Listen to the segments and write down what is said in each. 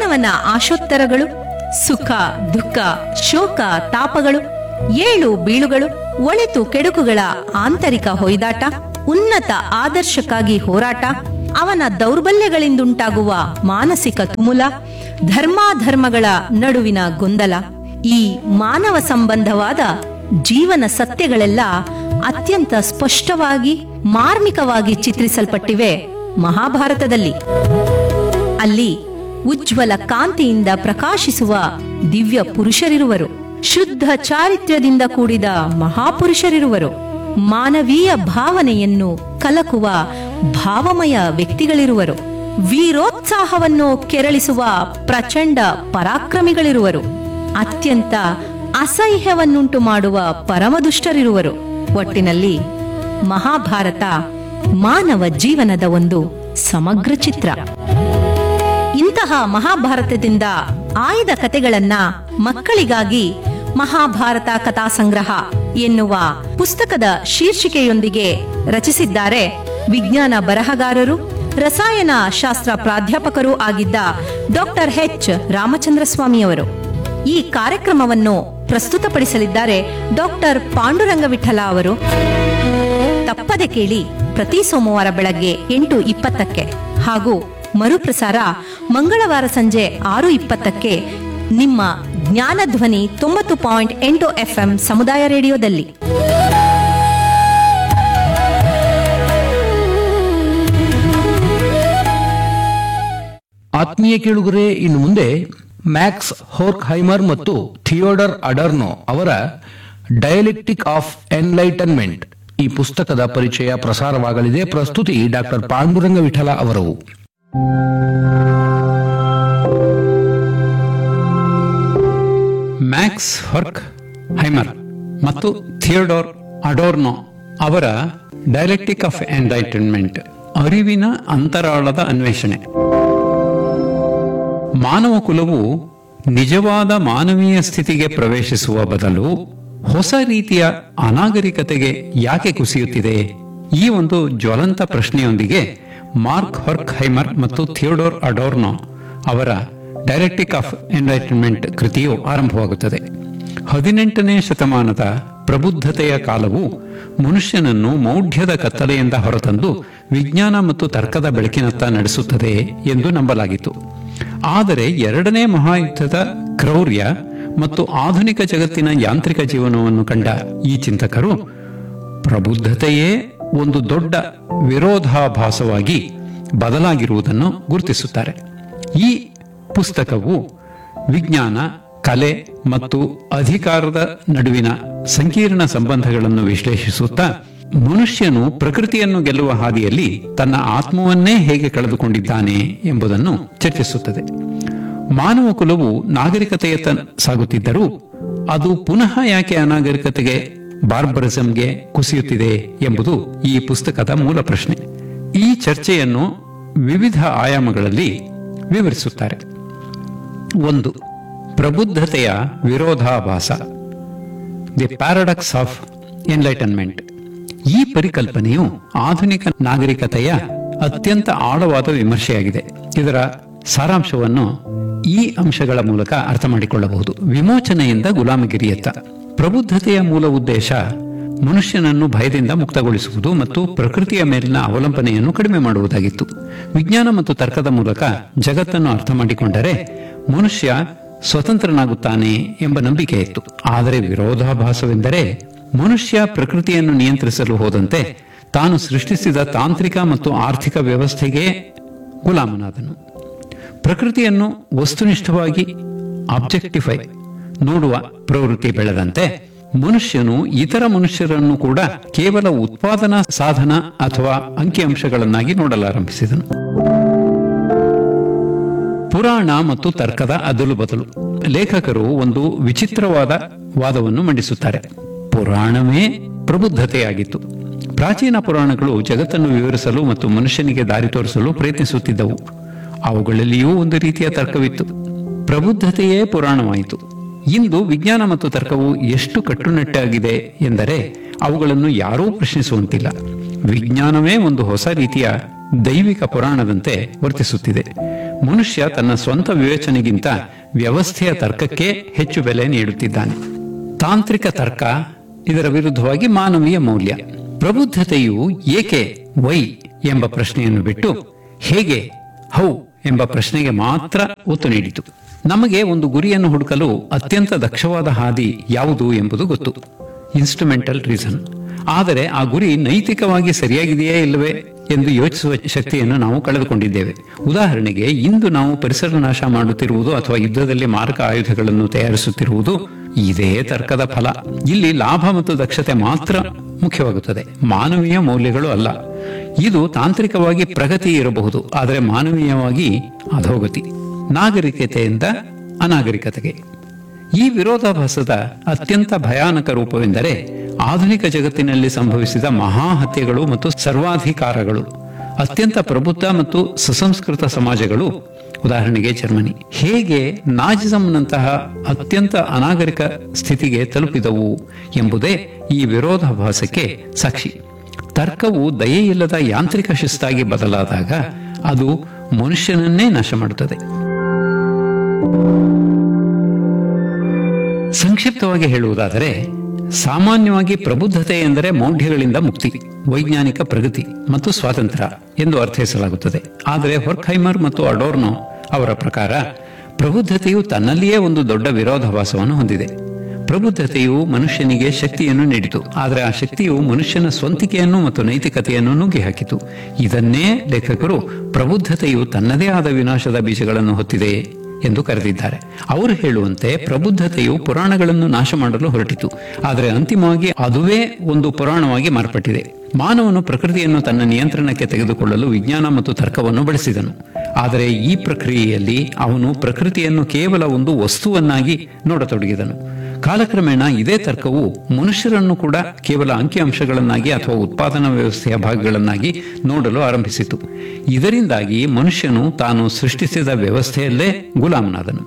ಮಾನವನ ಆಶೋತ್ತರಗಳು ಸುಖ ದುಃಖ ಶೋಕ ತಾಪಗಳು ಏಳು ಬೀಳುಗಳು ಒಳಿತು ಕೆಡುಕುಗಳ ಆಂತರಿಕ ಹೊಯ್ದಾಟ ಉನ್ನತ ಆದರ್ಶಕ್ಕಾಗಿ ಹೋರಾಟ ಅವನ ದೌರ್ಬಲ್ಯಗಳಿಂದುಂಟಾಗುವ ಮಾನಸಿಕ ತುಮುಲ ಧರ್ಮಾಧರ್ಮಗಳ ನಡುವಿನ ಗೊಂದಲ ಈ ಮಾನವ ಸಂಬಂಧವಾದ ಜೀವನ ಸತ್ಯಗಳೆಲ್ಲ ಅತ್ಯಂತ ಸ್ಪಷ್ಟವಾಗಿ ಮಾರ್ಮಿಕವಾಗಿ ಚಿತ್ರಿಸಲ್ಪಟ್ಟಿವೆ ಮಹಾಭಾರತದಲ್ಲಿ ಅಲ್ಲಿ ಉಜ್ವಲ ಕಾಂತಿಯಿಂದ ಪ್ರಕಾಶಿಸುವ ದಿವ್ಯ ಪುರುಷರಿರುವರು ಶುದ್ಧ ಚಾರಿತ್ರ್ಯದಿಂದ ಕೂಡಿದ ಮಹಾಪುರುಷರಿರುವರು ಮಾನವೀಯ ಭಾವನೆಯನ್ನು ಕಲಕುವ ಭಾವಮಯ ವ್ಯಕ್ತಿಗಳಿರುವರು ವೀರೋತ್ಸಾಹವನ್ನು ಕೆರಳಿಸುವ ಪ್ರಚಂಡ ಪರಾಕ್ರಮಿಗಳಿರುವರು ಅತ್ಯಂತ ಅಸಹ್ಯವನ್ನುಂಟು ಮಾಡುವ ಪರಮದುಷ್ಟರಿರುವರು ಒಟ್ಟಿನಲ್ಲಿ ಮಹಾಭಾರತ ಮಾನವ ಜೀವನದ ಒಂದು ಸಮಗ್ರ ಚಿತ್ರ ಇಂತಹ ಮಹಾಭಾರತದಿಂದ ಆಯ್ದ ಕತೆಗಳನ್ನ ಮಕ್ಕಳಿಗಾಗಿ ಮಹಾಭಾರತ ಕಥಾ ಸಂಗ್ರಹ ಎನ್ನುವ ಪುಸ್ತಕದ ಶೀರ್ಷಿಕೆಯೊಂದಿಗೆ ರಚಿಸಿದ್ದಾರೆ ವಿಜ್ಞಾನ ಬರಹಗಾರರು ರಸಾಯನ ಶಾಸ್ತ್ರ ಪ್ರಾಧ್ಯಾಪಕರೂ ಆಗಿದ್ದ ಡಾಕ್ಟರ್ ಎಚ್ ರಾಮಚಂದ್ರ ಸ್ವಾಮಿಯವರು ಈ ಕಾರ್ಯಕ್ರಮವನ್ನು ಪ್ರಸ್ತುತಪಡಿಸಲಿದ್ದಾರೆ ಡಾಕ್ಟರ್ ಪಾಂಡುರಂಗ ವಿಠಲ ಅವರು ತಪ್ಪದೆ ಕೇಳಿ ಪ್ರತಿ ಸೋಮವಾರ ಬೆಳಗ್ಗೆ ಎಂಟು ಇಪ್ಪತ್ತಕ್ಕೆ ಹಾಗೂ ಮರುಪ್ರಸಾರ ಮಂಗಳವಾರ ಸಂಜೆ ಆರು ಇಪ್ಪತ್ತಕ್ಕೆ ನಿಮ್ಮ ಜ್ಞಾನಧ್ವನಿ ತೊಂಬತ್ತು ಪಾಯಿಂಟ್ ಎಂಟು ಎಫ್ಎಂ ಸಮುದಾಯ ರೇಡಿಯೋದಲ್ಲಿ ಆತ್ಮೀಯ ಕೇಳುಗರೆ ಇನ್ನು ಮುಂದೆ ಮ್ಯಾಕ್ಸ್ ಹೋರ್ಕ್ ಹೈಮರ್ ಮತ್ತು ಥಿಯೋಡರ್ ಅಡರ್ನೋ ಅವರ ಡಯಲೆಕ್ಟಿಕ್ ಆಫ್ ಎನ್ಲೈಟನ್ಮೆಂಟ್ ಈ ಪುಸ್ತಕದ ಪರಿಚಯ ಪ್ರಸಾರವಾಗಲಿದೆ ಪ್ರಸ್ತುತಿ ಡಾಕ್ಟರ್ ಪಾಂಡುರಂಗ ವಿಠಲ ಅವರು ಮ್ಯಾಕ್ಸ್ ಹೊರ್ಕ್ ಹೈಮರ್ ಮತ್ತು ಥಿಯೋಡೋರ್ ಅಡೋರ್ನೋ ಅವರ ಡೈಲೆಕ್ಟಿಕ್ ಆಫ್ ಎಂಟೈಟನ್ಮೆಂಟ್ ಅರಿವಿನ ಅಂತರಾಳದ ಅನ್ವೇಷಣೆ ಮಾನವ ಕುಲವು ನಿಜವಾದ ಮಾನವೀಯ ಸ್ಥಿತಿಗೆ ಪ್ರವೇಶಿಸುವ ಬದಲು ಹೊಸ ರೀತಿಯ ಅನಾಗರಿಕತೆಗೆ ಯಾಕೆ ಕುಸಿಯುತ್ತಿದೆ ಈ ಒಂದು ಜ್ವಲಂತ ಪ್ರಶ್ನೆಯೊಂದಿಗೆ ಮಾರ್ಕ್ ಹೊರ್ಕ್ ಹೈಮರ್ ಮತ್ತು ಥಿಯೋಡೋರ್ ಅಡೋರ್ನೋ ಅವರ ಡೈರೆಕ್ಟಿಕ್ ಆಫ್ ಎನ್ಲೈಟನ್ಮೆಂಟ್ ಕೃತಿಯು ಆರಂಭವಾಗುತ್ತದೆ ಹದಿನೆಂಟನೇ ಶತಮಾನದ ಪ್ರಬುದ್ಧತೆಯ ಕಾಲವು ಮನುಷ್ಯನನ್ನು ಮೌಢ್ಯದ ಕತ್ತಲೆಯಿಂದ ಹೊರತಂದು ವಿಜ್ಞಾನ ಮತ್ತು ತರ್ಕದ ಬೆಳಕಿನತ್ತ ನಡೆಸುತ್ತದೆ ಎಂದು ನಂಬಲಾಗಿತ್ತು ಆದರೆ ಎರಡನೇ ಮಹಾಯುದ್ಧದ ಕ್ರೌರ್ಯ ಮತ್ತು ಆಧುನಿಕ ಜಗತ್ತಿನ ಯಾಂತ್ರಿಕ ಜೀವನವನ್ನು ಕಂಡ ಈ ಚಿಂತಕರು ಪ್ರಬುದ್ಧತೆಯೇ ಒಂದು ದೊಡ್ಡ ವಿರೋಧಾಭಾಸವಾಗಿ ಬದಲಾಗಿರುವುದನ್ನು ಗುರುತಿಸುತ್ತಾರೆ ಈ ಪುಸ್ತಕವು ವಿಜ್ಞಾನ ಕಲೆ ಮತ್ತು ಅಧಿಕಾರದ ನಡುವಿನ ಸಂಕೀರ್ಣ ಸಂಬಂಧಗಳನ್ನು ವಿಶ್ಲೇಷಿಸುತ್ತಾ ಮನುಷ್ಯನು ಪ್ರಕೃತಿಯನ್ನು ಗೆಲ್ಲುವ ಹಾದಿಯಲ್ಲಿ ತನ್ನ ಆತ್ಮವನ್ನೇ ಹೇಗೆ ಕಳೆದುಕೊಂಡಿದ್ದಾನೆ ಎಂಬುದನ್ನು ಚರ್ಚಿಸುತ್ತದೆ ಮಾನವ ಕುಲವು ನಾಗರಿಕತೆಯತ್ತ ಸಾಗುತ್ತಿದ್ದರೂ ಅದು ಪುನಃ ಯಾಕೆ ಅನಾಗರಿಕತೆಗೆ ಬಾರ್ಬರಿಸಂಗೆ ಕುಸಿಯುತ್ತಿದೆ ಎಂಬುದು ಈ ಪುಸ್ತಕದ ಮೂಲ ಪ್ರಶ್ನೆ ಈ ಚರ್ಚೆಯನ್ನು ವಿವಿಧ ಆಯಾಮಗಳಲ್ಲಿ ವಿವರಿಸುತ್ತಾರೆ ಒಂದು ಪ್ರಬುದ್ಧತೆಯ ವಿರೋಧಾಭಾಸ ದಿ ಪ್ಯಾರಡಕ್ಸ್ ಆಫ್ ಎನ್ಲೈಟನ್ಮೆಂಟ್ ಈ ಪರಿಕಲ್ಪನೆಯು ಆಧುನಿಕ ನಾಗರಿಕತೆಯ ಅತ್ಯಂತ ಆಳವಾದ ವಿಮರ್ಶೆಯಾಗಿದೆ ಇದರ ಸಾರಾಂಶವನ್ನು ಈ ಅಂಶಗಳ ಮೂಲಕ ಅರ್ಥ ಮಾಡಿಕೊಳ್ಳಬಹುದು ವಿಮೋಚನೆಯಿಂದ ಗುಲಾಮಗಿರಿಯತ್ತ ಪ್ರಬುದ್ಧತೆಯ ಮೂಲ ಉದ್ದೇಶ ಮನುಷ್ಯನನ್ನು ಭಯದಿಂದ ಮುಕ್ತಗೊಳಿಸುವುದು ಮತ್ತು ಪ್ರಕೃತಿಯ ಮೇಲಿನ ಅವಲಂಬನೆಯನ್ನು ಕಡಿಮೆ ಮಾಡುವುದಾಗಿತ್ತು ವಿಜ್ಞಾನ ಮತ್ತು ತರ್ಕದ ಮೂಲಕ ಜಗತ್ತನ್ನು ಅರ್ಥ ಮಾಡಿಕೊಂಡರೆ ಮನುಷ್ಯ ಸ್ವತಂತ್ರನಾಗುತ್ತಾನೆ ಎಂಬ ನಂಬಿಕೆ ಇತ್ತು ಆದರೆ ವಿರೋಧಾಭಾಸವೆಂದರೆ ಮನುಷ್ಯ ಪ್ರಕೃತಿಯನ್ನು ನಿಯಂತ್ರಿಸಲು ಹೋದಂತೆ ತಾನು ಸೃಷ್ಟಿಸಿದ ತಾಂತ್ರಿಕ ಮತ್ತು ಆರ್ಥಿಕ ವ್ಯವಸ್ಥೆಗೆ ಗುಲಾಮನಾದನು ಪ್ರಕೃತಿಯನ್ನು ವಸ್ತುನಿಷ್ಠವಾಗಿ ಆಬ್ಜೆಕ್ಟಿಫೈ ನೋಡುವ ಪ್ರವೃತ್ತಿ ಬೆಳೆದಂತೆ ಮನುಷ್ಯನು ಇತರ ಮನುಷ್ಯರನ್ನು ಕೂಡ ಕೇವಲ ಉತ್ಪಾದನಾ ಸಾಧನ ಅಥವಾ ಅಂಕಿಅಂಶಗಳನ್ನಾಗಿ ನೋಡಲಾರಂಭಿಸಿದನು ಪುರಾಣ ಮತ್ತು ತರ್ಕದ ಅದಲು ಬದಲು ಲೇಖಕರು ಒಂದು ವಿಚಿತ್ರವಾದ ವಾದವನ್ನು ಮಂಡಿಸುತ್ತಾರೆ ಪುರಾಣವೇ ಪ್ರಬುದ್ಧತೆಯಾಗಿತ್ತು ಪ್ರಾಚೀನ ಪುರಾಣಗಳು ಜಗತ್ತನ್ನು ವಿವರಿಸಲು ಮತ್ತು ಮನುಷ್ಯನಿಗೆ ದಾರಿ ತೋರಿಸಲು ಪ್ರಯತ್ನಿಸುತ್ತಿದ್ದವು ಅವುಗಳಲ್ಲಿಯೂ ಒಂದು ರೀತಿಯ ತರ್ಕವಿತ್ತು ಪ್ರಬುದ್ಧತೆಯೇ ಪುರಾಣವಾಯಿತು ಇಂದು ವಿಜ್ಞಾನ ಮತ್ತು ತರ್ಕವು ಎಷ್ಟು ಕಟ್ಟುನಿಟ್ಟಾಗಿದೆ ಎಂದರೆ ಅವುಗಳನ್ನು ಯಾರೂ ಪ್ರಶ್ನಿಸುವಂತಿಲ್ಲ ವಿಜ್ಞಾನವೇ ಒಂದು ಹೊಸ ರೀತಿಯ ದೈವಿಕ ಪುರಾಣದಂತೆ ವರ್ತಿಸುತ್ತಿದೆ ಮನುಷ್ಯ ತನ್ನ ಸ್ವಂತ ವಿವೇಚನೆಗಿಂತ ವ್ಯವಸ್ಥೆಯ ತರ್ಕಕ್ಕೆ ಹೆಚ್ಚು ಬೆಲೆ ನೀಡುತ್ತಿದ್ದಾನೆ ತಾಂತ್ರಿಕ ತರ್ಕ ಇದರ ವಿರುದ್ಧವಾಗಿ ಮಾನವೀಯ ಮೌಲ್ಯ ಪ್ರಬುದ್ಧತೆಯು ಏಕೆ ವೈ ಎಂಬ ಪ್ರಶ್ನೆಯನ್ನು ಬಿಟ್ಟು ಹೇಗೆ ಹೌ ಎಂಬ ಪ್ರಶ್ನೆಗೆ ಮಾತ್ರ ಒತ್ತು ನೀಡಿತು ನಮಗೆ ಒಂದು ಗುರಿಯನ್ನು ಹುಡುಕಲು ಅತ್ಯಂತ ದಕ್ಷವಾದ ಹಾದಿ ಯಾವುದು ಎಂಬುದು ಗೊತ್ತು ಇನ್ಸ್ಟ್ರುಮೆಂಟಲ್ ರೀಸನ್ ಆದರೆ ಆ ಗುರಿ ನೈತಿಕವಾಗಿ ಸರಿಯಾಗಿದೆಯೇ ಇಲ್ಲವೇ ಎಂದು ಯೋಚಿಸುವ ಶಕ್ತಿಯನ್ನು ನಾವು ಕಳೆದುಕೊಂಡಿದ್ದೇವೆ ಉದಾಹರಣೆಗೆ ಇಂದು ನಾವು ಪರಿಸರ ನಾಶ ಮಾಡುತ್ತಿರುವುದು ಅಥವಾ ಯುದ್ಧದಲ್ಲಿ ಮಾರಕ ಆಯುಧಗಳನ್ನು ತಯಾರಿಸುತ್ತಿರುವುದು ಇದೇ ತರ್ಕದ ಫಲ ಇಲ್ಲಿ ಲಾಭ ಮತ್ತು ದಕ್ಷತೆ ಮಾತ್ರ ಮುಖ್ಯವಾಗುತ್ತದೆ ಮಾನವೀಯ ಮೌಲ್ಯಗಳು ಅಲ್ಲ ಇದು ತಾಂತ್ರಿಕವಾಗಿ ಪ್ರಗತಿ ಇರಬಹುದು ಆದರೆ ಮಾನವೀಯವಾಗಿ ಅಧೋಗತಿ ನಾಗರಿಕತೆಯಿಂದ ಅನಾಗರಿಕತೆಗೆ ಈ ವಿರೋಧಾಭಾಸದ ಅತ್ಯಂತ ಭಯಾನಕ ರೂಪವೆಂದರೆ ಆಧುನಿಕ ಜಗತ್ತಿನಲ್ಲಿ ಸಂಭವಿಸಿದ ಮಹಾ ಹತ್ಯೆಗಳು ಮತ್ತು ಸರ್ವಾಧಿಕಾರಗಳು ಅತ್ಯಂತ ಪ್ರಬುದ್ಧ ಮತ್ತು ಸುಸಂಸ್ಕೃತ ಸಮಾಜಗಳು ಉದಾಹರಣೆಗೆ ಜರ್ಮನಿ ಹೇಗೆ ನಾಜಿಸಂನಂತಹ ಅತ್ಯಂತ ಅನಾಗರಿಕ ಸ್ಥಿತಿಗೆ ತಲುಪಿದವು ಎಂಬುದೇ ಈ ವಿರೋಧಾಭಾಸಕ್ಕೆ ಸಾಕ್ಷಿ ತರ್ಕವು ದಯೆಯಿಲ್ಲದ ಯಾಂತ್ರಿಕ ಶಿಸ್ತಾಗಿ ಬದಲಾದಾಗ ಅದು ಮನುಷ್ಯನನ್ನೇ ನಾಶ ಮಾಡುತ್ತದೆ ಸಂಕ್ಷಿಪ್ತವಾಗಿ ಹೇಳುವುದಾದರೆ ಸಾಮಾನ್ಯವಾಗಿ ಪ್ರಬುದ್ಧತೆ ಎಂದರೆ ಮೌಢ್ಯಗಳಿಂದ ಮುಕ್ತಿ ವೈಜ್ಞಾನಿಕ ಪ್ರಗತಿ ಮತ್ತು ಸ್ವಾತಂತ್ರ್ಯ ಎಂದು ಅರ್ಥೈಸಲಾಗುತ್ತದೆ ಆದರೆ ಹೊರ್ಖೈಮರ್ ಮತ್ತು ಅಡೋರ್ನೋ ಅವರ ಪ್ರಕಾರ ಪ್ರಬುದ್ಧತೆಯು ತನ್ನಲ್ಲಿಯೇ ಒಂದು ದೊಡ್ಡ ವಿರೋಧಾಭಾಸವನ್ನು ಹೊಂದಿದೆ ಪ್ರಬುದ್ಧತೆಯು ಮನುಷ್ಯನಿಗೆ ಶಕ್ತಿಯನ್ನು ನೀಡಿತು ಆದರೆ ಆ ಶಕ್ತಿಯು ಮನುಷ್ಯನ ಸ್ವಂತಿಕೆಯನ್ನು ಮತ್ತು ನೈತಿಕತೆಯನ್ನು ನುಗ್ಗಿ ಹಾಕಿತು ಇದನ್ನೇ ಲೇಖಕರು ಪ್ರಬುದ್ಧತೆಯು ತನ್ನದೇ ಆದ ವಿನಾಶದ ಬೀಜಗಳನ್ನು ಹೊತ್ತಿದೆ ಎಂದು ಕರೆದಿದ್ದಾರೆ ಅವರು ಹೇಳುವಂತೆ ಪ್ರಬುದ್ಧತೆಯು ಪುರಾಣಗಳನ್ನು ನಾಶ ಮಾಡಲು ಹೊರಟಿತು ಆದರೆ ಅಂತಿಮವಾಗಿ ಅದುವೇ ಒಂದು ಪುರಾಣವಾಗಿ ಮಾರ್ಪಟ್ಟಿದೆ ಮಾನವನು ಪ್ರಕೃತಿಯನ್ನು ತನ್ನ ನಿಯಂತ್ರಣಕ್ಕೆ ತೆಗೆದುಕೊಳ್ಳಲು ವಿಜ್ಞಾನ ಮತ್ತು ತರ್ಕವನ್ನು ಬಳಸಿದನು ಆದರೆ ಈ ಪ್ರಕ್ರಿಯೆಯಲ್ಲಿ ಅವನು ಪ್ರಕೃತಿಯನ್ನು ಕೇವಲ ಒಂದು ವಸ್ತುವನ್ನಾಗಿ ನೋಡತೊಡಗಿದನು ಕಾಲಕ್ರಮೇಣ ಇದೇ ತರ್ಕವು ಮನುಷ್ಯರನ್ನು ಕೂಡ ಕೇವಲ ಅಂಕಿಅಂಶಗಳನ್ನಾಗಿ ಅಥವಾ ಉತ್ಪಾದನಾ ವ್ಯವಸ್ಥೆಯ ಭಾಗಗಳನ್ನಾಗಿ ನೋಡಲು ಆರಂಭಿಸಿತು ಇದರಿಂದಾಗಿ ಮನುಷ್ಯನು ತಾನು ಸೃಷ್ಟಿಸಿದ ವ್ಯವಸ್ಥೆಯಲ್ಲೇ ಗುಲಾಮನಾದನು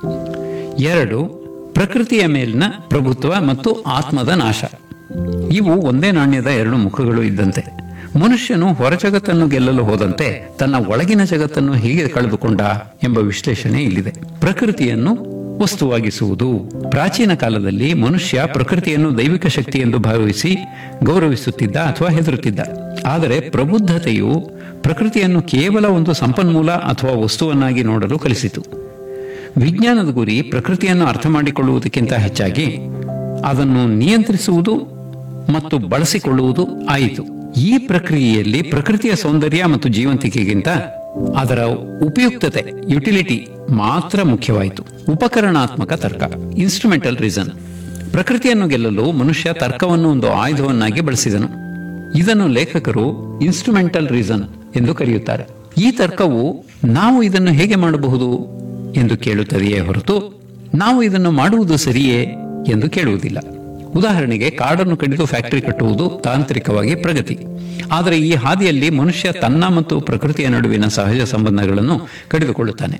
ಎರಡು ಪ್ರಕೃತಿಯ ಮೇಲಿನ ಪ್ರಭುತ್ವ ಮತ್ತು ಆತ್ಮದ ನಾಶ ಇವು ಒಂದೇ ನಾಣ್ಯದ ಎರಡು ಮುಖಗಳು ಇದ್ದಂತೆ ಮನುಷ್ಯನು ಹೊರ ಜಗತ್ತನ್ನು ಗೆಲ್ಲಲು ಹೋದಂತೆ ತನ್ನ ಒಳಗಿನ ಜಗತ್ತನ್ನು ಹೇಗೆ ಕಳೆದುಕೊಂಡ ಎಂಬ ವಿಶ್ಲೇಷಣೆ ಇಲ್ಲಿದೆ ಪ್ರಕೃತಿಯನ್ನು ವಸ್ತುವಾಗಿಸುವುದು ಪ್ರಾಚೀನ ಕಾಲದಲ್ಲಿ ಮನುಷ್ಯ ಪ್ರಕೃತಿಯನ್ನು ದೈವಿಕ ಶಕ್ತಿ ಎಂದು ಭಾವಿಸಿ ಗೌರವಿಸುತ್ತಿದ್ದ ಅಥವಾ ಹೆದರುತ್ತಿದ್ದ ಆದರೆ ಪ್ರಬುದ್ಧತೆಯು ಪ್ರಕೃತಿಯನ್ನು ಕೇವಲ ಒಂದು ಸಂಪನ್ಮೂಲ ಅಥವಾ ವಸ್ತುವನ್ನಾಗಿ ನೋಡಲು ಕಲಿಸಿತು ವಿಜ್ಞಾನದ ಗುರಿ ಪ್ರಕೃತಿಯನ್ನು ಅರ್ಥ ಮಾಡಿಕೊಳ್ಳುವುದಕ್ಕಿಂತ ಹೆಚ್ಚಾಗಿ ಅದನ್ನು ನಿಯಂತ್ರಿಸುವುದು ಮತ್ತು ಬಳಸಿಕೊಳ್ಳುವುದು ಆಯಿತು ಈ ಪ್ರಕ್ರಿಯೆಯಲ್ಲಿ ಪ್ರಕೃತಿಯ ಸೌಂದರ್ಯ ಮತ್ತು ಜೀವಂತಿಕೆಗಿಂತ ಅದರ ಉಪಯುಕ್ತತೆ ಯುಟಿಲಿಟಿ ಮಾತ್ರ ಮುಖ್ಯವಾಯಿತು ಉಪಕರಣಾತ್ಮಕ ತರ್ಕ ಇನ್ಸ್ಟ್ರುಮೆಂಟಲ್ ರೀಸನ್ ಪ್ರಕೃತಿಯನ್ನು ಗೆಲ್ಲಲು ಮನುಷ್ಯ ತರ್ಕವನ್ನು ಒಂದು ಆಯುಧವನ್ನಾಗಿ ಬಳಸಿದನು ಇದನ್ನು ಲೇಖಕರು ಇನ್ಸ್ಟ್ರುಮೆಂಟಲ್ ರೀಸನ್ ಎಂದು ಕರೆಯುತ್ತಾರೆ ಈ ತರ್ಕವು ನಾವು ಇದನ್ನು ಹೇಗೆ ಮಾಡಬಹುದು ಎಂದು ಕೇಳುತ್ತದೆಯೇ ಹೊರತು ನಾವು ಇದನ್ನು ಮಾಡುವುದು ಸರಿಯೇ ಎಂದು ಕೇಳುವುದಿಲ್ಲ ಉದಾಹರಣೆಗೆ ಕಾಡನ್ನು ಕಡಿದು ಫ್ಯಾಕ್ಟರಿ ಕಟ್ಟುವುದು ತಾಂತ್ರಿಕವಾಗಿ ಪ್ರಗತಿ ಆದರೆ ಈ ಹಾದಿಯಲ್ಲಿ ಮನುಷ್ಯ ತನ್ನ ಮತ್ತು ಪ್ರಕೃತಿಯ ನಡುವಿನ ಸಹಜ ಸಂಬಂಧಗಳನ್ನು ಕಡಿದುಕೊಳ್ಳುತ್ತಾನೆ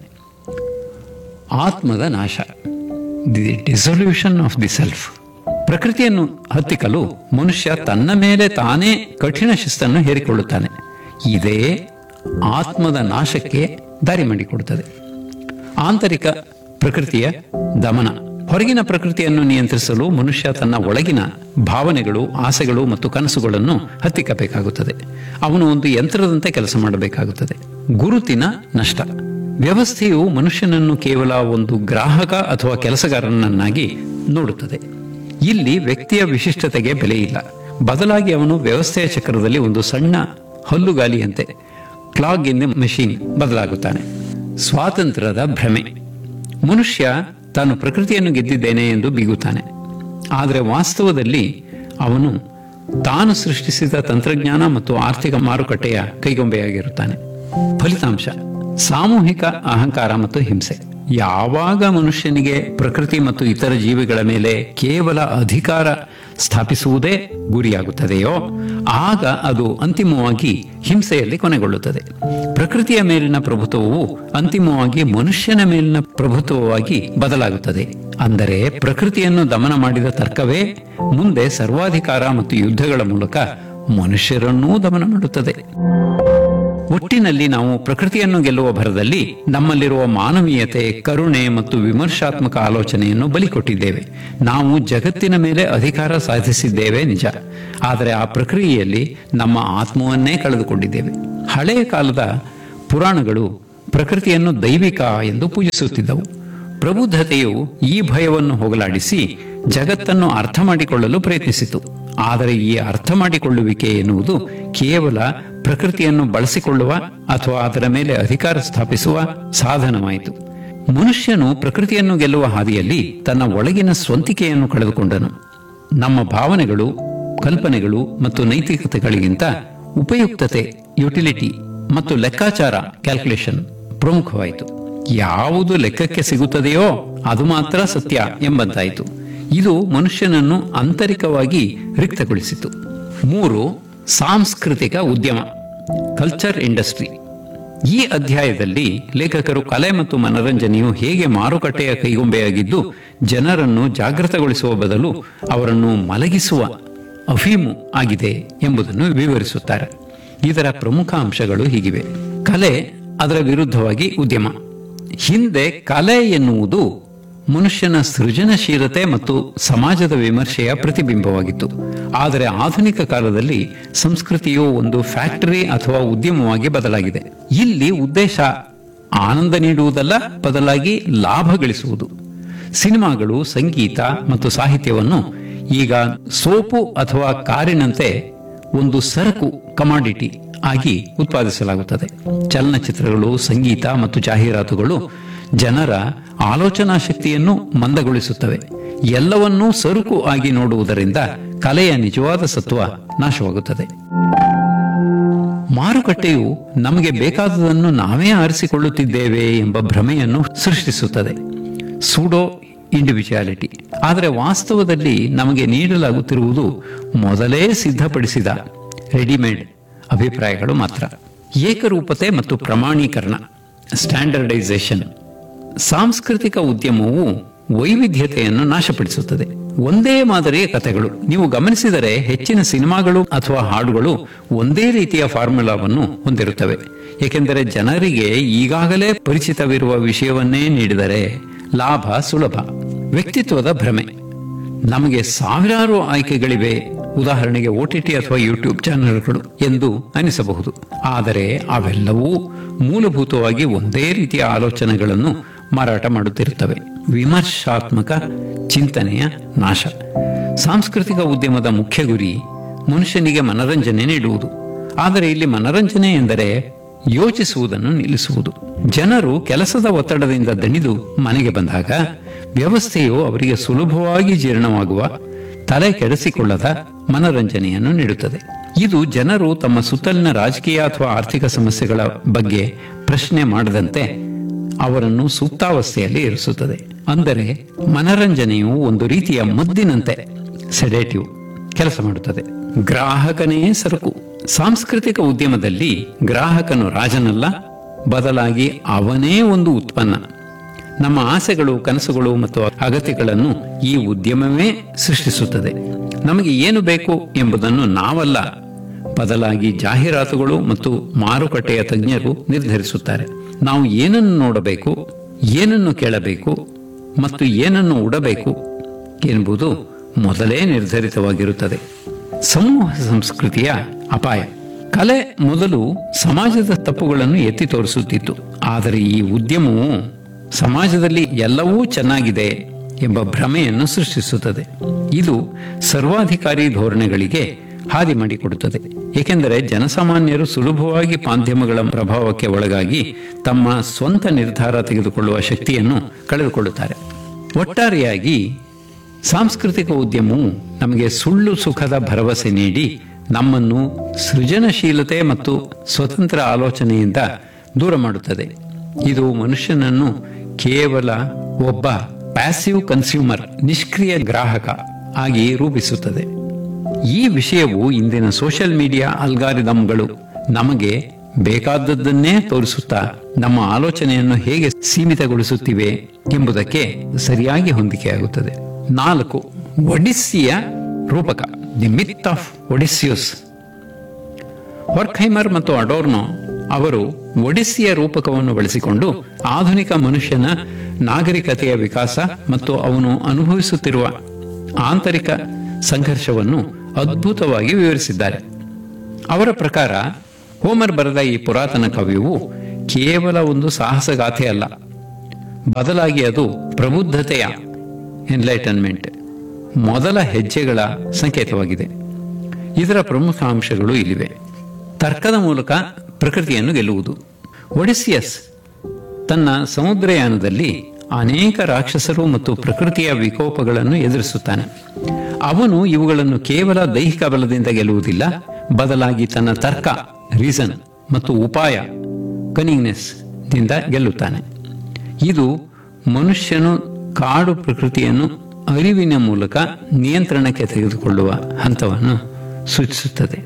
ಆತ್ಮದ ನಾಶ the dissolution of the self ಪ್ರಕೃತಿಯನ್ನು ಹತ್ತಿಕ್ಕಲು ಮನುಷ್ಯ ತನ್ನ ಮೇಲೆ ತಾನೇ ಕಠಿಣ ಶಿಸ್ತನ್ನು ಹೇರಿಕೊಳ್ಳುತ್ತಾನೆ ಇದೇ ಆತ್ಮದ ನಾಶಕ್ಕೆ ದಾರಿ ಮಾಡಿಕೊಡುತ್ತದೆ ಆಂತರಿಕ ಪ್ರಕೃತಿಯ ದಮನ ಹೊರಗಿನ ಪ್ರಕೃತಿಯನ್ನು ನಿಯಂತ್ರಿಸಲು ಮನುಷ್ಯ ತನ್ನ ಒಳಗಿನ ಭಾವನೆಗಳು ಆಸೆಗಳು ಮತ್ತು ಕನಸುಗಳನ್ನು ಹತ್ತಿಕ್ಕಬೇಕಾಗುತ್ತದೆ ಅವನು ಒಂದು ಯಂತ್ರದಂತೆ ಕೆಲಸ ಮಾಡಬೇಕಾಗುತ್ತದೆ ಗುರುತಿನ ನಷ್ಟ ವ್ಯವಸ್ಥೆಯು ಮನುಷ್ಯನನ್ನು ಕೇವಲ ಒಂದು ಗ್ರಾಹಕ ಅಥವಾ ಕೆಲಸಗಾರನನ್ನಾಗಿ ನೋಡುತ್ತದೆ ಇಲ್ಲಿ ವ್ಯಕ್ತಿಯ ವಿಶಿಷ್ಟತೆಗೆ ಬೆಲೆ ಇಲ್ಲ ಬದಲಾಗಿ ಅವನು ವ್ಯವಸ್ಥೆಯ ಚಕ್ರದಲ್ಲಿ ಒಂದು ಸಣ್ಣ ಹಲ್ಲುಗಾಲಿಯಂತೆ ಕ್ಲಾಗ್ ಇನ್ ದ ಮೆಷಿನ್ ಬದಲಾಗುತ್ತಾನೆ ಸ್ವಾತಂತ್ರ್ಯದ ಭ್ರಮೆ ಮನುಷ್ಯ ತಾನು ಪ್ರಕೃತಿಯನ್ನು ಗೆದ್ದಿದ್ದೇನೆ ಎಂದು ಬೀಗುತ್ತಾನೆ ಆದರೆ ವಾಸ್ತವದಲ್ಲಿ ಅವನು ತಾನು ಸೃಷ್ಟಿಸಿದ ತಂತ್ರಜ್ಞಾನ ಮತ್ತು ಆರ್ಥಿಕ ಮಾರುಕಟ್ಟೆಯ ಕೈಗೊಂಬೆಯಾಗಿರುತ್ತಾನೆ ಫಲಿತಾಂಶ ಸಾಮೂಹಿಕ ಅಹಂಕಾರ ಮತ್ತು ಹಿಂಸೆ ಯಾವಾಗ ಮನುಷ್ಯನಿಗೆ ಪ್ರಕೃತಿ ಮತ್ತು ಇತರ ಜೀವಿಗಳ ಮೇಲೆ ಕೇವಲ ಅಧಿಕಾರ ಸ್ಥಾಪಿಸುವುದೇ ಗುರಿಯಾಗುತ್ತದೆಯೋ ಆಗ ಅದು ಅಂತಿಮವಾಗಿ ಹಿಂಸೆಯಲ್ಲಿ ಕೊನೆಗೊಳ್ಳುತ್ತದೆ ಪ್ರಕೃತಿಯ ಮೇಲಿನ ಪ್ರಭುತ್ವವು ಅಂತಿಮವಾಗಿ ಮನುಷ್ಯನ ಮೇಲಿನ ಪ್ರಭುತ್ವವಾಗಿ ಬದಲಾಗುತ್ತದೆ ಅಂದರೆ ಪ್ರಕೃತಿಯನ್ನು ದಮನ ಮಾಡಿದ ತರ್ಕವೇ ಮುಂದೆ ಸರ್ವಾಧಿಕಾರ ಮತ್ತು ಯುದ್ಧಗಳ ಮೂಲಕ ಮನುಷ್ಯರನ್ನೂ ದಮನ ಮಾಡುತ್ತದೆ ಒಟ್ಟಿನಲ್ಲಿ ನಾವು ಪ್ರಕೃತಿಯನ್ನು ಗೆಲ್ಲುವ ಭರದಲ್ಲಿ ನಮ್ಮಲ್ಲಿರುವ ಮಾನವೀಯತೆ ಕರುಣೆ ಮತ್ತು ವಿಮರ್ಶಾತ್ಮಕ ಆಲೋಚನೆಯನ್ನು ಬಲಿಕೊಟ್ಟಿದ್ದೇವೆ ನಾವು ಜಗತ್ತಿನ ಮೇಲೆ ಅಧಿಕಾರ ಸಾಧಿಸಿದ್ದೇವೆ ನಿಜ ಆದರೆ ಆ ಪ್ರಕ್ರಿಯೆಯಲ್ಲಿ ನಮ್ಮ ಆತ್ಮವನ್ನೇ ಕಳೆದುಕೊಂಡಿದ್ದೇವೆ ಹಳೆಯ ಕಾಲದ ಪುರಾಣಗಳು ಪ್ರಕೃತಿಯನ್ನು ದೈವಿಕ ಎಂದು ಪೂಜಿಸುತ್ತಿದ್ದವು ಪ್ರಬುದ್ಧತೆಯು ಈ ಭಯವನ್ನು ಹೋಗಲಾಡಿಸಿ ಜಗತ್ತನ್ನು ಅರ್ಥ ಮಾಡಿಕೊಳ್ಳಲು ಪ್ರಯತ್ನಿಸಿತು ಆದರೆ ಈ ಅರ್ಥ ಮಾಡಿಕೊಳ್ಳುವಿಕೆ ಎನ್ನುವುದು ಕೇವಲ ಪ್ರಕೃತಿಯನ್ನು ಬಳಸಿಕೊಳ್ಳುವ ಅಥವಾ ಅದರ ಮೇಲೆ ಅಧಿಕಾರ ಸ್ಥಾಪಿಸುವ ಸಾಧನವಾಯಿತು ಮನುಷ್ಯನು ಪ್ರಕೃತಿಯನ್ನು ಗೆಲ್ಲುವ ಹಾದಿಯಲ್ಲಿ ತನ್ನ ಒಳಗಿನ ಸ್ವಂತಿಕೆಯನ್ನು ಕಳೆದುಕೊಂಡನು ನಮ್ಮ ಭಾವನೆಗಳು ಕಲ್ಪನೆಗಳು ಮತ್ತು ನೈತಿಕತೆಗಳಿಗಿಂತ ಉಪಯುಕ್ತತೆ ಯುಟಿಲಿಟಿ ಮತ್ತು ಲೆಕ್ಕಾಚಾರ ಕ್ಯಾಲ್ಕುಲೇಷನ್ ಪ್ರಮುಖವಾಯಿತು ಯಾವುದು ಲೆಕ್ಕಕ್ಕೆ ಸಿಗುತ್ತದೆಯೋ ಅದು ಮಾತ್ರ ಸತ್ಯ ಎಂಬಂತಾಯಿತು ಇದು ಮನುಷ್ಯನನ್ನು ಆಂತರಿಕವಾಗಿ ರಿಕ್ತಗೊಳಿಸಿತು ಮೂರು ಸಾಂಸ್ಕೃತಿಕ ಉದ್ಯಮ ಕಲ್ಚರ್ ಇಂಡಸ್ಟ್ರಿ ಈ ಅಧ್ಯಾಯದಲ್ಲಿ ಲೇಖಕರು ಕಲೆ ಮತ್ತು ಮನರಂಜನೆಯು ಹೇಗೆ ಮಾರುಕಟ್ಟೆಯ ಕೈಗೊಂಬೆಯಾಗಿದ್ದು ಜನರನ್ನು ಜಾಗೃತಗೊಳಿಸುವ ಬದಲು ಅವರನ್ನು ಮಲಗಿಸುವ ಅಫೀಮು ಆಗಿದೆ ಎಂಬುದನ್ನು ವಿವರಿಸುತ್ತಾರೆ ಇದರ ಪ್ರಮುಖ ಅಂಶಗಳು ಹೀಗಿವೆ ಕಲೆ ಅದರ ವಿರುದ್ಧವಾಗಿ ಉದ್ಯಮ ಹಿಂದೆ ಕಲೆ ಎನ್ನುವುದು ಮನುಷ್ಯನ ಸೃಜನಶೀಲತೆ ಮತ್ತು ಸಮಾಜದ ವಿಮರ್ಶೆಯ ಪ್ರತಿಬಿಂಬವಾಗಿತ್ತು ಆದರೆ ಆಧುನಿಕ ಕಾಲದಲ್ಲಿ ಸಂಸ್ಕೃತಿಯು ಒಂದು ಫ್ಯಾಕ್ಟರಿ ಅಥವಾ ಉದ್ಯಮವಾಗಿ ಬದಲಾಗಿದೆ ಇಲ್ಲಿ ಉದ್ದೇಶ ಆನಂದ ನೀಡುವುದಲ್ಲ ಬದಲಾಗಿ ಲಾಭ ಗಳಿಸುವುದು ಸಿನಿಮಾಗಳು ಸಂಗೀತ ಮತ್ತು ಸಾಹಿತ್ಯವನ್ನು ಈಗ ಸೋಪು ಅಥವಾ ಕಾರಿನಂತೆ ಒಂದು ಸರಕು ಕಮಾಡಿಟಿ ಆಗಿ ಉತ್ಪಾದಿಸಲಾಗುತ್ತದೆ ಚಲನಚಿತ್ರಗಳು ಸಂಗೀತ ಮತ್ತು ಜಾಹೀರಾತುಗಳು ಜನರ ಆಲೋಚನಾ ಶಕ್ತಿಯನ್ನು ಮಂದಗೊಳಿಸುತ್ತವೆ ಎಲ್ಲವನ್ನೂ ಸರುಕು ಆಗಿ ನೋಡುವುದರಿಂದ ಕಲೆಯ ನಿಜವಾದ ಸತ್ವ ನಾಶವಾಗುತ್ತದೆ ಮಾರುಕಟ್ಟೆಯು ನಮಗೆ ಬೇಕಾದುದನ್ನು ನಾವೇ ಆರಿಸಿಕೊಳ್ಳುತ್ತಿದ್ದೇವೆ ಎಂಬ ಭ್ರಮೆಯನ್ನು ಸೃಷ್ಟಿಸುತ್ತದೆ ಸೂಡೋ ಇಂಡಿವಿಜುವಾಲಿಟಿ ಆದರೆ ವಾಸ್ತವದಲ್ಲಿ ನಮಗೆ ನೀಡಲಾಗುತ್ತಿರುವುದು ಮೊದಲೇ ಸಿದ್ಧಪಡಿಸಿದ ರೆಡಿಮೇಡ್ ಅಭಿಪ್ರಾಯಗಳು ಮಾತ್ರ ಏಕರೂಪತೆ ಮತ್ತು ಪ್ರಮಾಣೀಕರಣ ಸ್ಟ್ಯಾಂಡರ್ಡೈಸೇಷನ್ ಸಾಂಸ್ಕೃತಿಕ ಉದ್ಯಮವು ವೈವಿಧ್ಯತೆಯನ್ನು ನಾಶಪಡಿಸುತ್ತದೆ ಒಂದೇ ಮಾದರಿಯ ಕಥೆಗಳು ನೀವು ಗಮನಿಸಿದರೆ ಹೆಚ್ಚಿನ ಸಿನಿಮಾಗಳು ಅಥವಾ ಹಾಡುಗಳು ಒಂದೇ ರೀತಿಯ ಫಾರ್ಮುಲಾವನ್ನು ಹೊಂದಿರುತ್ತವೆ ಏಕೆಂದರೆ ಜನರಿಗೆ ಈಗಾಗಲೇ ಪರಿಚಿತವಿರುವ ವಿಷಯವನ್ನೇ ನೀಡಿದರೆ ಲಾಭ ಸುಲಭ ವ್ಯಕ್ತಿತ್ವದ ಭ್ರಮೆ ನಮಗೆ ಸಾವಿರಾರು ಆಯ್ಕೆಗಳಿವೆ ಉದಾಹರಣೆಗೆ ಓಟಿಟಿ ಅಥವಾ ಯೂಟ್ಯೂಬ್ ಚಾನೆಲ್ಗಳು ಎಂದು ಅನಿಸಬಹುದು ಆದರೆ ಅವೆಲ್ಲವೂ ಮೂಲಭೂತವಾಗಿ ಒಂದೇ ರೀತಿಯ ಆಲೋಚನೆಗಳನ್ನು ಮಾರಾಟ ಮಾಡುತ್ತಿರುತ್ತವೆ ವಿಮರ್ಶಾತ್ಮಕ ಚಿಂತನೆಯ ನಾಶ ಸಾಂಸ್ಕೃತಿಕ ಉದ್ಯಮದ ಮುಖ್ಯ ಗುರಿ ಮನುಷ್ಯನಿಗೆ ಮನರಂಜನೆ ನೀಡುವುದು ಆದರೆ ಇಲ್ಲಿ ಮನರಂಜನೆ ಎಂದರೆ ಯೋಚಿಸುವುದನ್ನು ನಿಲ್ಲಿಸುವುದು ಜನರು ಕೆಲಸದ ಒತ್ತಡದಿಂದ ದಣಿದು ಮನೆಗೆ ಬಂದಾಗ ವ್ಯವಸ್ಥೆಯು ಅವರಿಗೆ ಸುಲಭವಾಗಿ ಜೀರ್ಣವಾಗುವ ತಲೆ ಕೆಡಿಸಿಕೊಳ್ಳದ ಮನರಂಜನೆಯನ್ನು ನೀಡುತ್ತದೆ ಇದು ಜನರು ತಮ್ಮ ಸುತ್ತಲಿನ ರಾಜಕೀಯ ಅಥವಾ ಆರ್ಥಿಕ ಸಮಸ್ಯೆಗಳ ಬಗ್ಗೆ ಪ್ರಶ್ನೆ ಮಾಡದಂತೆ ಅವರನ್ನು ಸುಪ್ತಾವಸ್ಥೆಯಲ್ಲಿ ಇರಿಸುತ್ತದೆ ಅಂದರೆ ಮನರಂಜನೆಯು ಒಂದು ರೀತಿಯ ಮದ್ದಿನಂತೆ ಸೆಡೇಟಿವ್ ಕೆಲಸ ಮಾಡುತ್ತದೆ ಗ್ರಾಹಕನೇ ಸರಕು ಸಾಂಸ್ಕೃತಿಕ ಉದ್ಯಮದಲ್ಲಿ ಗ್ರಾಹಕನು ರಾಜನಲ್ಲ ಬದಲಾಗಿ ಅವನೇ ಒಂದು ಉತ್ಪನ್ನ ನಮ್ಮ ಆಸೆಗಳು ಕನಸುಗಳು ಮತ್ತು ಅಗತ್ಯಗಳನ್ನು ಈ ಉದ್ಯಮವೇ ಸೃಷ್ಟಿಸುತ್ತದೆ ನಮಗೆ ಏನು ಬೇಕು ಎಂಬುದನ್ನು ನಾವಲ್ಲ ಬದಲಾಗಿ ಜಾಹೀರಾತುಗಳು ಮತ್ತು ಮಾರುಕಟ್ಟೆಯ ತಜ್ಞರು ನಿರ್ಧರಿಸುತ್ತಾರೆ ನಾವು ಏನನ್ನು ನೋಡಬೇಕು ಏನನ್ನು ಕೇಳಬೇಕು ಮತ್ತು ಏನನ್ನು ಉಡಬೇಕು ಎಂಬುದು ಮೊದಲೇ ನಿರ್ಧರಿತವಾಗಿರುತ್ತದೆ ಸಮೂಹ ಸಂಸ್ಕೃತಿಯ ಅಪಾಯ ಕಲೆ ಮೊದಲು ಸಮಾಜದ ತಪ್ಪುಗಳನ್ನು ಎತ್ತಿ ತೋರಿಸುತ್ತಿತ್ತು ಆದರೆ ಈ ಉದ್ಯಮವು ಸಮಾಜದಲ್ಲಿ ಎಲ್ಲವೂ ಚೆನ್ನಾಗಿದೆ ಎಂಬ ಭ್ರಮೆಯನ್ನು ಸೃಷ್ಟಿಸುತ್ತದೆ ಇದು ಸರ್ವಾಧಿಕಾರಿ ಧೋರಣೆಗಳಿಗೆ ಹಾದಿ ಮಾಡಿಕೊಡುತ್ತದೆ ಏಕೆಂದರೆ ಜನಸಾಮಾನ್ಯರು ಸುಲಭವಾಗಿ ಮಾಧ್ಯಮಗಳ ಪ್ರಭಾವಕ್ಕೆ ಒಳಗಾಗಿ ತಮ್ಮ ಸ್ವಂತ ನಿರ್ಧಾರ ತೆಗೆದುಕೊಳ್ಳುವ ಶಕ್ತಿಯನ್ನು ಕಳೆದುಕೊಳ್ಳುತ್ತಾರೆ ಒಟ್ಟಾರೆಯಾಗಿ ಸಾಂಸ್ಕೃತಿಕ ಉದ್ಯಮವು ನಮಗೆ ಸುಳ್ಳು ಸುಖದ ಭರವಸೆ ನೀಡಿ ನಮ್ಮನ್ನು ಸೃಜನಶೀಲತೆ ಮತ್ತು ಸ್ವತಂತ್ರ ಆಲೋಚನೆಯಿಂದ ದೂರ ಮಾಡುತ್ತದೆ ಇದು ಮನುಷ್ಯನನ್ನು ಕೇವಲ ಒಬ್ಬ ಪ್ಯಾಸಿವ್ ಕನ್ಸ್ಯೂಮರ್ ನಿಷ್ಕ್ರಿಯ ಗ್ರಾಹಕ ಆಗಿ ರೂಪಿಸುತ್ತದೆ ಈ ವಿಷಯವು ಇಂದಿನ ಸೋಷಿಯಲ್ ಮೀಡಿಯಾ ಅಲ್ಗಾರಿದಮ್ಗಳು ನಮಗೆ ಬೇಕಾದದ್ದನ್ನೇ ತೋರಿಸುತ್ತಾ ನಮ್ಮ ಆಲೋಚನೆಯನ್ನು ಹೇಗೆ ಸೀಮಿತಗೊಳಿಸುತ್ತಿವೆ ಎಂಬುದಕ್ಕೆ ಸರಿಯಾಗಿ ಹೊಂದಿಕೆಯಾಗುತ್ತದೆ ನಾಲ್ಕು ಒಡಿಸ್ಸಿಯ ರೂಪಕ ದಿ ಮಿತ್ ಆಫ್ ಒಡಿಸ್ಯೂಸ್ ವರ್ಕ್ಹೈಮರ್ ಮತ್ತು ಅಡೋರ್ನೋ ಅವರು ಒಡಿಸ್ಸಿಯ ರೂಪಕವನ್ನು ಬಳಸಿಕೊಂಡು ಆಧುನಿಕ ಮನುಷ್ಯನ ನಾಗರಿಕತೆಯ ವಿಕಾಸ ಮತ್ತು ಅವನು ಅನುಭವಿಸುತ್ತಿರುವ ಆಂತರಿಕ ಸಂಘರ್ಷವನ್ನು ಅದ್ಭುತವಾಗಿ ವಿವರಿಸಿದ್ದಾರೆ ಅವರ ಪ್ರಕಾರ ಹೋಮರ್ ಬರೆದ ಈ ಪುರಾತನ ಕಾವ್ಯವು ಕೇವಲ ಒಂದು ಸಾಹಸಗಾಥೆ ಅಲ್ಲ ಬದಲಾಗಿ ಅದು ಪ್ರಬುದ್ಧತೆಯ ಎನ್ಲೈಟನ್ಮೆಂಟ್ ಮೊದಲ ಹೆಜ್ಜೆಗಳ ಸಂಕೇತವಾಗಿದೆ ಇದರ ಪ್ರಮುಖ ಅಂಶಗಳು ಇಲ್ಲಿವೆ ತರ್ಕದ ಮೂಲಕ ಪ್ರಕೃತಿಯನ್ನು ಗೆಲ್ಲುವುದು ಒಡಿಸಿಯಸ್ ತನ್ನ ಸಮುದ್ರಯಾನದಲ್ಲಿ ಅನೇಕ ರಾಕ್ಷಸರು ಮತ್ತು ಪ್ರಕೃತಿಯ ವಿಕೋಪಗಳನ್ನು ಎದುರಿಸುತ್ತಾನೆ ಅವನು ಇವುಗಳನ್ನು ಕೇವಲ ದೈಹಿಕ ಬಲದಿಂದ ಗೆಲ್ಲುವುದಿಲ್ಲ ಬದಲಾಗಿ ತನ್ನ ತರ್ಕ ರೀಸನ್ ಮತ್ತು ಉಪಾಯ ಕನಿಂಗ್ನೆಸ್ ದಿಂದ ಗೆಲ್ಲುತ್ತಾನೆ ಇದು ಮನುಷ್ಯನು ಕಾಡು ಪ್ರಕೃತಿಯನ್ನು ಅರಿವಿನ ಮೂಲಕ ನಿಯಂತ್ರಣಕ್ಕೆ ತೆಗೆದುಕೊಳ್ಳುವ ಹಂತವನ್ನು ಸೂಚಿಸುತ್ತದೆ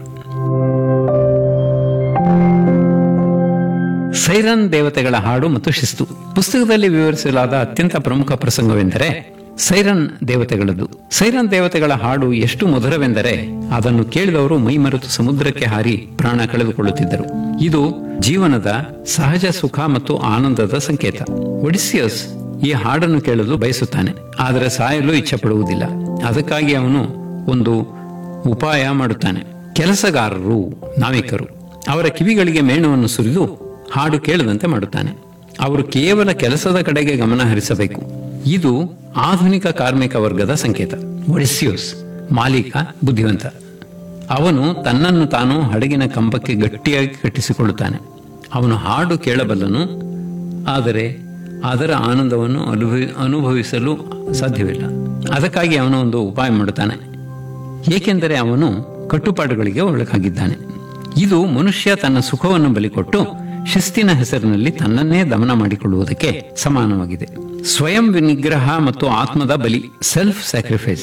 ಸೈರನ್ ದೇವತೆಗಳ ಹಾಡು ಮತ್ತು ಶಿಸ್ತು ಪುಸ್ತಕದಲ್ಲಿ ವಿವರಿಸಲಾದ ಅತ್ಯಂತ ಪ್ರಮುಖ ಪ್ರಸಂಗವೆಂದರೆ ಸೈರನ್ ದೇವತೆಗಳದ್ದು ಸೈರನ್ ದೇವತೆಗಳ ಹಾಡು ಎಷ್ಟು ಮಧುರವೆಂದರೆ ಅದನ್ನು ಕೇಳಿದವರು ಮೈಮರೆತು ಸಮುದ್ರಕ್ಕೆ ಹಾರಿ ಪ್ರಾಣ ಕಳೆದುಕೊಳ್ಳುತ್ತಿದ್ದರು ಇದು ಜೀವನದ ಸಹಜ ಸುಖ ಮತ್ತು ಆನಂದದ ಸಂಕೇತ ಒಡಿಸಿಯಸ್ ಈ ಹಾಡನ್ನು ಕೇಳಲು ಬಯಸುತ್ತಾನೆ ಆದರೆ ಸಾಯಲು ಇಚ್ಛೆ ಪಡುವುದಿಲ್ಲ ಅದಕ್ಕಾಗಿ ಅವನು ಒಂದು ಉಪಾಯ ಮಾಡುತ್ತಾನೆ ಕೆಲಸಗಾರರು ನಾವಿಕರು ಅವರ ಕಿವಿಗಳಿಗೆ ಮೇಣವನ್ನು ಸುರಿದು ಹಾಡು ಕೇಳದಂತೆ ಮಾಡುತ್ತಾನೆ ಅವರು ಕೇವಲ ಕೆಲಸದ ಕಡೆಗೆ ಗಮನ ಹರಿಸಬೇಕು ಇದು ಆಧುನಿಕ ಕಾರ್ಮಿಕ ವರ್ಗದ ಸಂಕೇತ ಒಡಿಸಿಯೋಸ್ ಮಾಲೀಕ ಬುದ್ಧಿವಂತ ಅವನು ತನ್ನನ್ನು ತಾನು ಹಡಗಿನ ಕಂಬಕ್ಕೆ ಗಟ್ಟಿಯಾಗಿ ಕಟ್ಟಿಸಿಕೊಳ್ಳುತ್ತಾನೆ ಅವನು ಹಾಡು ಕೇಳಬಲ್ಲನು ಆದರೆ ಅದರ ಆನಂದವನ್ನು ಅನುಭವಿ ಅನುಭವಿಸಲು ಸಾಧ್ಯವಿಲ್ಲ ಅದಕ್ಕಾಗಿ ಅವನು ಒಂದು ಉಪಾಯ ಮಾಡುತ್ತಾನೆ ಏಕೆಂದರೆ ಅವನು ಕಟ್ಟುಪಾಡುಗಳಿಗೆ ಒಳಗಾಗಿದ್ದಾನೆ ಇದು ಮನುಷ್ಯ ತನ್ನ ಸುಖವನ್ನು ಬಲಿಕೊಟ್ಟು ಶಿಸ್ತಿನ ಹೆಸರಿನಲ್ಲಿ ತನ್ನನ್ನೇ ದಮನ ಮಾಡಿಕೊಳ್ಳುವುದಕ್ಕೆ ಸಮಾನವಾಗಿದೆ ಸ್ವಯಂ ನಿಗ್ರಹ ಮತ್ತು ಆತ್ಮದ ಬಲಿ ಸೆಲ್ಫ್ ಸ್ಯಾಕ್ರಿಫೈಸ್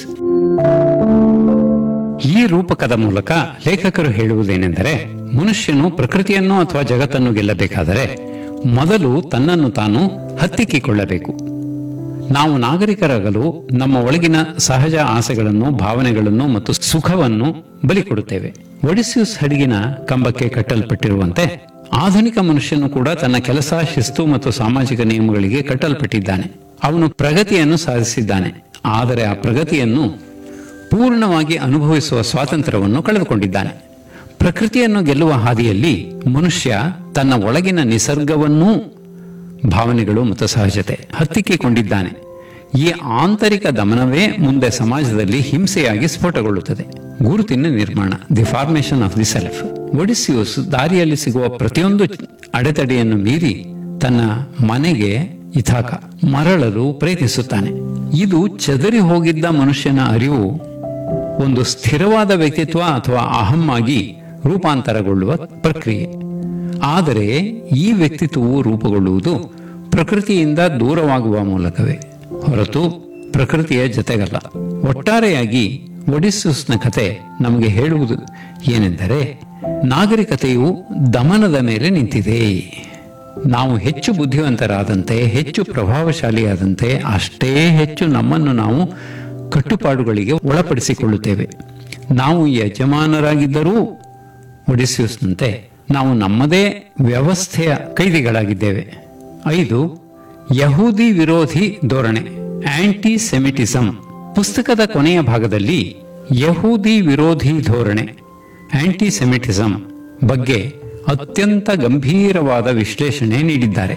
ಈ ರೂಪಕದ ಮೂಲಕ ಲೇಖಕರು ಹೇಳುವುದೇನೆಂದರೆ ಮನುಷ್ಯನು ಪ್ರಕೃತಿಯನ್ನು ಅಥವಾ ಜಗತ್ತನ್ನು ಗೆಲ್ಲಬೇಕಾದರೆ ಮೊದಲು ತನ್ನನ್ನು ತಾನು ಹತ್ತಿಕ್ಕಿಕೊಳ್ಳಬೇಕು ನಾವು ನಾಗರಿಕರಾಗಲು ನಮ್ಮ ಒಳಗಿನ ಸಹಜ ಆಸೆಗಳನ್ನು ಭಾವನೆಗಳನ್ನು ಮತ್ತು ಸುಖವನ್ನು ಬಲಿ ಕೊಡುತ್ತೇವೆ ಒಡಿಸ್ಯೂಸ್ ಹಡಗಿನ ಕಂಬಕ್ಕೆ ಕಟ್ಟಲ್ಪಟ್ಟಿರುವಂತೆ ಆಧುನಿಕ ಮನುಷ್ಯನು ಕೂಡ ತನ್ನ ಕೆಲಸ ಶಿಸ್ತು ಮತ್ತು ಸಾಮಾಜಿಕ ನಿಯಮಗಳಿಗೆ ಕಟ್ಟಲ್ಪಟ್ಟಿದ್ದಾನೆ ಅವನು ಪ್ರಗತಿಯನ್ನು ಸಾಧಿಸಿದ್ದಾನೆ ಆದರೆ ಆ ಪ್ರಗತಿಯನ್ನು ಪೂರ್ಣವಾಗಿ ಅನುಭವಿಸುವ ಸ್ವಾತಂತ್ರ್ಯವನ್ನು ಕಳೆದುಕೊಂಡಿದ್ದಾನೆ ಪ್ರಕೃತಿಯನ್ನು ಗೆಲ್ಲುವ ಹಾದಿಯಲ್ಲಿ ಮನುಷ್ಯ ತನ್ನ ಒಳಗಿನ ನಿಸರ್ಗವನ್ನೂ ಭಾವನೆಗಳು ಮತ್ತು ಸಹಜತೆ ಹತ್ತಿಕ್ಕಿಕೊಂಡಿದ್ದಾನೆ ಈ ಆಂತರಿಕ ದಮನವೇ ಮುಂದೆ ಸಮಾಜದಲ್ಲಿ ಹಿಂಸೆಯಾಗಿ ಸ್ಫೋಟಗೊಳ್ಳುತ್ತದೆ ಗುರುತಿನ ನಿರ್ಮಾಣ the formation of the self Odysseus ದಾರಿಯಲ್ಲಿ ಸಿಗುವ ಪ್ರತಿಯೊಂದು ಅಡೆತಡೆಯನ್ನು ಮೀರಿ ತನ್ನ ಮನೆಗೆ ಇಥಾಕ ಮರಳಲು ಪ್ರಯತ್ನಿಸುತ್ತಾನೆ ಇದು ಚದರಿ ಹೋಗಿದ್ದ ಮನುಷ್ಯನ ಅರಿವು ಒಂದು ಸ್ಥಿರವಾದ ವ್ಯಕ್ತಿತ್ವ ಅಥವಾ ಅಹಂ ಆಗಿ ರೂಪಾಂತರಗೊಳ್ಳುವ ಪ್ರಕ್ರಿಯೆ ಆದರೆ ಈ ವ್ಯಕ್ತಿತ್ವವು ರೂಪುಗೊಳ್ಳುವುದು ಪ್ರಕೃತಿಯಿಂದ ದೂರವಾಗುವ ಮೂಲಕವೇ ಹೊರತು ಪ್ರಕೃತಿಯ ಜೊತೆಗಲ್ಲ ಒಟ್ಟಾರೆಯಾಗಿ ಒಡಿಸ್ಯೂಸ್ನ ಕತೆ ನಮಗೆ ಹೇಳುವುದು ಏನೆಂದರೆ ನಾಗರಿಕತೆಯು ದಮನದ ಮೇಲೆ ನಿಂತಿದೆ ನಾವು ಹೆಚ್ಚು ಬುದ್ಧಿವಂತರಾದಂತೆ ಹೆಚ್ಚು ಪ್ರಭಾವಶಾಲಿಯಾದಂತೆ ಅಷ್ಟೇ ಹೆಚ್ಚು ನಮ್ಮನ್ನು ನಾವು ಕಟ್ಟುಪಾಡುಗಳಿಗೆ ಒಳಪಡಿಸಿಕೊಳ್ಳುತ್ತೇವೆ ನಾವು ಯಜಮಾನರಾಗಿದ್ದರೂ ಒಡಿಸ್ಯೂಸ್ನಂತೆ ನಾವು ನಮ್ಮದೇ ವ್ಯವಸ್ಥೆಯ ಕೈದಿಗಳಾಗಿದ್ದೇವೆ ಐದು ಯಹೂದಿ ವಿರೋಧಿ ಧೋರಣೆ ಆಂಟಿ ಸೆಮಿಟಿಸಂ ಪುಸ್ತಕದ ಕೊನೆಯ ಭಾಗದಲ್ಲಿ ಯಹೂದಿ ವಿರೋಧಿ ಧೋರಣೆ ಆಂಟಿ ಸೆಮಿಟಿಸಂ ಬಗ್ಗೆ ಅತ್ಯಂತ ಗಂಭೀರವಾದ ವಿಶ್ಲೇಷಣೆ ನೀಡಿದ್ದಾರೆ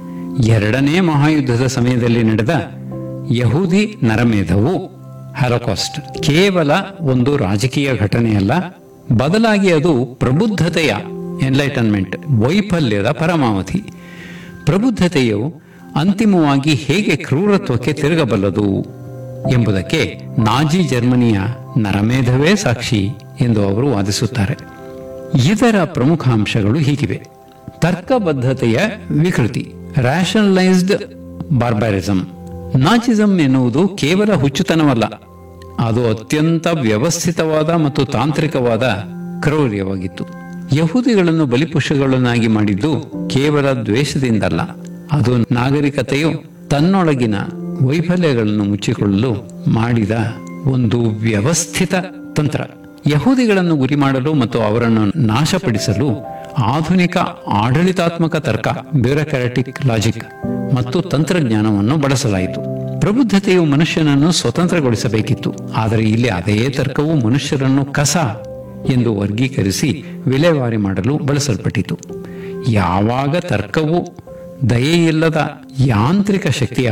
ಎರಡನೇ ಮಹಾಯುದ್ಧದ ಸಮಯದಲ್ಲಿ ನಡೆದ ಯಹೂದಿ ನರಮೇಧವು ಹ್ಯಾಲೋಕಾಸ್ಟ್ ಕೇವಲ ಒಂದು ರಾಜಕೀಯ ಘಟನೆಯಲ್ಲ ಬದಲಾಗಿ ಅದು ಪ್ರಬುದ್ಧತೆಯ ಎನ್ಲೈಟನ್ಮೆಂಟ್ ವೈಫಲ್ಯದ ಪರಮಾವಧಿ ಪ್ರಬುದ್ಧತೆಯು ಅಂತಿಮವಾಗಿ ಹೇಗೆ ಕ್ರೂರತ್ವಕ್ಕೆ ತಿರುಗಬಲ್ಲದು ಎಂಬುದಕ್ಕೆ ನಾಜಿ ಜರ್ಮನಿಯ ನರಮೇಧವೇ ಸಾಕ್ಷಿ ಎಂದು ಅವರು ವಾದಿಸುತ್ತಾರೆ ಇದರ ಪ್ರಮುಖ ಅಂಶಗಳು ಹೀಗಿವೆ ತರ್ಕಬದ್ಧತೆಯ ವಿಕೃತಿ ರ್ಯಾಷನಲೈಸ್ಡ್ ಬಾರ್ಬಾರಿಸಂ ನಾಚಿಸಂ ಎನ್ನುವುದು ಕೇವಲ ಹುಚ್ಚುತನವಲ್ಲ ಅದು ಅತ್ಯಂತ ವ್ಯವಸ್ಥಿತವಾದ ಮತ್ತು ತಾಂತ್ರಿಕವಾದ ಕ್ರೌರ್ಯವಾಗಿತ್ತು ಯಹೂದಿಗಳನ್ನು ಬಲಿಪುಷಗಳನ್ನಾಗಿ ಮಾಡಿದ್ದು ಕೇವಲ ದ್ವೇಷದಿಂದಲ್ಲ ಅದು ನಾಗರಿಕತೆಯು ತನ್ನೊಳಗಿನ ವೈಫಲ್ಯಗಳನ್ನು ಮುಚ್ಚಿಕೊಳ್ಳಲು ಮಾಡಿದ ಒಂದು ವ್ಯವಸ್ಥಿತ ತಂತ್ರ ಯಹೂದಿಗಳನ್ನು ಗುರಿ ಮಾಡಲು ಮತ್ತು ಅವರನ್ನು ನಾಶಪಡಿಸಲು ಆಧುನಿಕ ಆಡಳಿತಾತ್ಮಕ ತರ್ಕ ಬ್ಯೂರೋಕ್ರಾಟಿಕ್ ಲಾಜಿಕ್ ಮತ್ತು ತಂತ್ರಜ್ಞಾನವನ್ನು ಬಳಸಲಾಯಿತು ಪ್ರಬುದ್ಧತೆಯು ಮನುಷ್ಯನನ್ನು ಸ್ವತಂತ್ರಗೊಳಿಸಬೇಕಿತ್ತು ಆದರೆ ಇಲ್ಲಿ ಅದೇ ತರ್ಕವು ಮನುಷ್ಯರನ್ನು ಕಸ ಎಂದು ವರ್ಗೀಕರಿಸಿ ವಿಲೇವಾರಿ ಮಾಡಲು ಬಳಸಲ್ಪಟ್ಟಿತು ಯಾವಾಗ ತರ್ಕವು ದಯೆಯಿಲ್ಲದ ಯಾಂತ್ರಿಕ ಶಕ್ತಿಯ